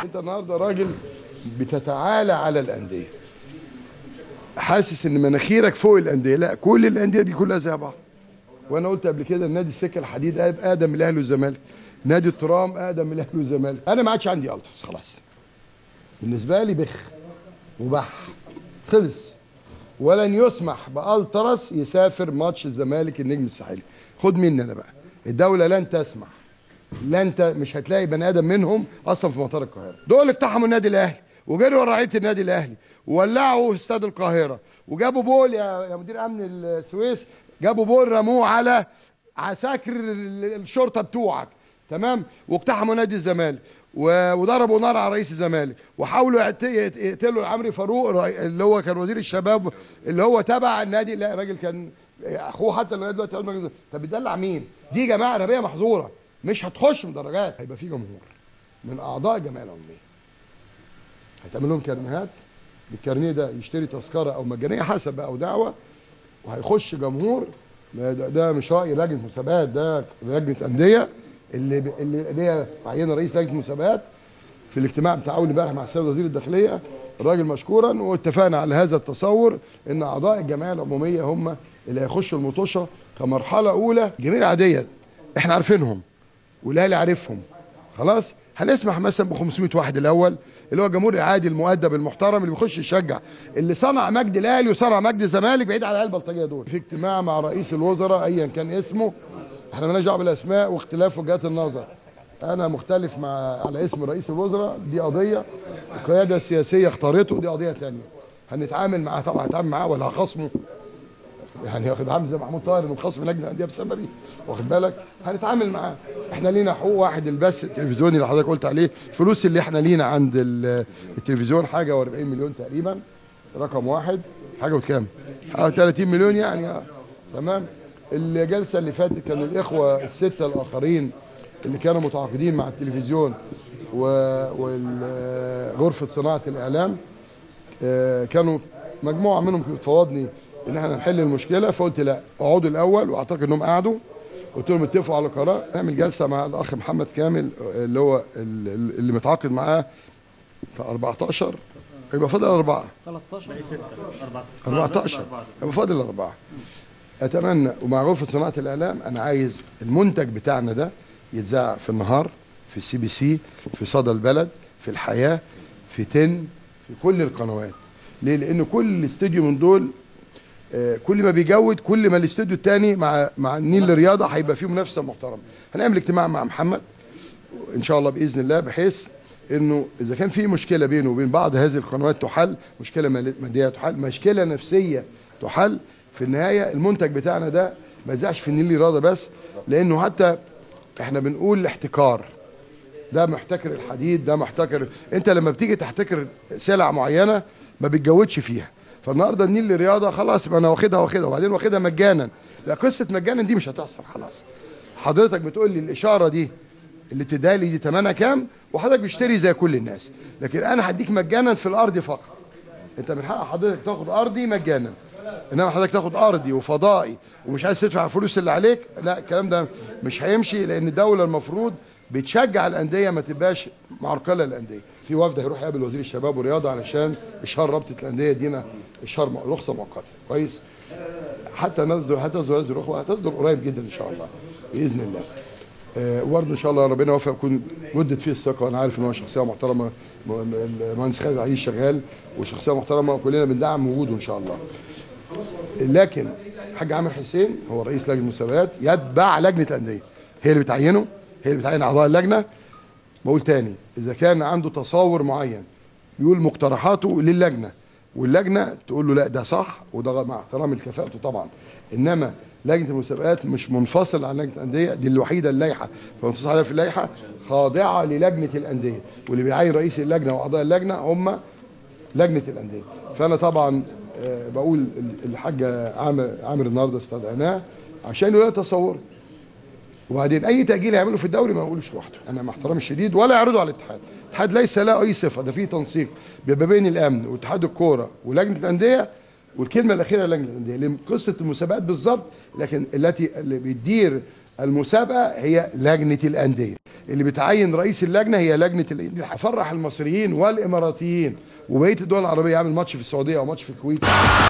انت النهارده راجل بتتعالى على الانديه حاسس ان مناخيرك فوق الانديه لا كل الانديه دي كلها زي بعض وانا قلت قبل كده النادي السكه الحديد اقدم من الاهلي والزمالك نادي الترام اقدم من الاهلي والزمالك انا ما عادش عندي التراس خلاص بالنسبه لي بخ وبح خلص ولن يسمح بالتراس يسافر ماتش الزمالك النجم الساحلي خد مني انا بقى الدوله لن تسمح لن ت... مش هتلاقي بني ادم منهم اصلا في مطار القاهره دول اقتحموا النادي الاهلي وجروا ورا رعية النادي الاهلي وولعوا في استاد القاهره وجابوا بول يا, يا مدير امن السويس جابوا بول رموه على عساكر الشرطه بتوعك تمام واقتحموا نادي الزمالك و- وضربوا نار على رئيس الزمالك وحاولوا يعت- يت- يقتلوا عمرو فاروق رئي- اللي هو كان وزير الشباب اللي هو تبع النادي لا الراجل كان اخوه حتى لغايه دلوقتي عضو مجلس- طب بتدلع مين؟ دي جماعه ارهابيه محظوره مش هتخش مدرجات هيبقى في جمهور من اعضاء الجمعيه العموميه هتعمل لهم كارنيهات بالكارنيه ده يشتري تذكره او مجانيه حسب بقى او دعوه وهيخش جمهور ده, ده مش راي لجنه مسابقات ده لجنه انديه اللي ب- اللي اللي هي عينه رئيس لجنه مسابقات في الاجتماع بتاع اول امبارح مع السيد وزير الداخليه الراجل مشكورا واتفقنا على هذا التصور ان اعضاء الجمعيه العموميه هم اللي هيخشوا المطوشه كمرحله اولى جميل عاديه احنا عارفينهم والاهلي عارفهم خلاص هنسمح مثلا ب 500 واحد الاول اللي هو الجمهور العادي المؤدب المحترم اللي بيخش يشجع اللي صنع مجد الاهلي وصنع مجد الزمالك بعيد عن العيال البلطجيه دول في اجتماع مع رئيس الوزراء ايا كان اسمه احنا مالناش دعوه بالاسماء واختلاف وجهات النظر انا مختلف مع على اسم رئيس الوزراء دي قضيه القياده السياسيه اختارته دي قضيه ثانيه هنتعامل معاه طبعا هنتعامل معاه ولا هخصمه يعني واخد عامل زي محمود طاهر انه خصم لجنه الانديه بسببي واخد بالك هنتعامل معاه احنا لينا حقوق واحد البث التلفزيوني اللي حضرتك قلت عليه الفلوس اللي احنا لينا عند ال- التلفزيون حاجه و40 مليون تقريبا رقم واحد حاجه وكام؟ اه 30 مليون يعني اه تمام الجلسه اللي فاتت كان الاخوه السته الاخرين اللي كانوا متعاقدين مع التلفزيون وغرفه صناعه الاعلام آه، كانوا مجموعه منهم كانت بتفاوضني ان احنا نحل المشكله فقلت لا اقعدوا الاول واعتقد انهم قعدوا قلت لهم اتفقوا على قرار نعمل جلسه مع الاخ محمد كامل آه، اللي هو ال- اللي متعاقد معاه في 14 يبقى فاضل اربعه 13 بقي 6 14 14 يبقى فاضل اربعه اتمنى ومع غرفه صناعه الاعلام انا عايز المنتج بتاعنا ده يتذاع في النهار في السي بي سي في صدى البلد في الحياه في تن في كل القنوات ليه لان كل استوديو من دول آه، كل ما بيجود كل ما الاستوديو الثاني مع مع النيل الرياضه هيبقى فيه منافسه محترمه هنعمل اجتماع مع محمد ان شاء الله باذن الله بحيث انه اذا كان في مشكله بينه وبين بعض هذه القنوات تحل مشكله مال- ماديه تحل مشكله نفسيه تحل في النهايه المنتج بتاعنا ده ما يزعش في النيل الرياضه بس لانه حتى احنا بنقول الاحتكار ده محتكر الحديد ده محتكر انت لما بتيجي تحتكر سلع معينه ما بتجودش فيها فالنهارده النيل للرياضه خلاص يبقى انا واخدها واخدها وبعدين واخدها مجانا لا قصه مجانا دي مش هتحصل خلاص حضرتك بتقول لي الاشاره دي اللي بتديها لي دي ثمنها كام وحضرتك بتشتري زي كل الناس لكن انا هديك مجانا في الارض فقط انت من حق حضرتك تاخد ارضي مجانا انما حضرتك تاخد ارضي وفضائي ومش عايز تدفع الفلوس اللي عليك لا الكلام ده مش هيمشي لان الدوله المفروض بتشجع الانديه ما تبقاش معرقله للانديه في وفد هيروح يقابل وزير الشباب والرياضه علشان اشهار رابطه الانديه دينا اشهار م- رخصه مؤقته كويس حتى نصدر هتصدر هذه الرخوه هتصدر قريب جدا ان شاء الله باذن الله آه، وبرضه ان شاء الله ربنا يوفق يكون جدد فيه الثقه وانا عارف ان هو شخصيه محترمه م- م- المهندس خالد عزيز شغال وشخصيه محترمه وكلنا بندعم وجوده ان شاء الله لكن الحاج عامر حسين هو رئيس لجنه المسابقات يتبع لجنه الانديه هي اللي بتعينه هي اللي بتعين اعضاء اللجنه بقول تاني اذا كان عنده تصور معين يقول مقترحاته للجنه واللجنه تقول له لا ده صح وده مع احترام لكفاءته طبعا انما لجنه المسابقات مش منفصل عن لجنه الانديه دي الوحيده اللائحه فمنصوص عليها في اللائحه خاضعه للجنه الانديه واللي بيعين رئيس اللجنه واعضاء اللجنه هم لجنه الانديه فانا طبعا آه، بقول ال- الحاج عامر عامر النهارده استدعيناه عشان يقول تصور وبعدين اي تاجيل هيعمله في الدوري ما يقولوش لوحده انا مع احترامي الشديد ولا يعرضه على الاتحاد الاتحاد ليس له اي صفه ده فيه تنسيق بيبقى بين الامن واتحاد الكوره ولجنه الانديه والكلمه الاخيره لجنه الانديه لان قصه المسابقات بالظبط لكن التي اللي بتدير المسابقه هي لجنه الانديه اللي بتعين رئيس اللجنه هي لجنه الانديه افرح المصريين والاماراتيين وبقيه الدول العربيه يعمل ماتش في السعوديه او ماتش في الكويت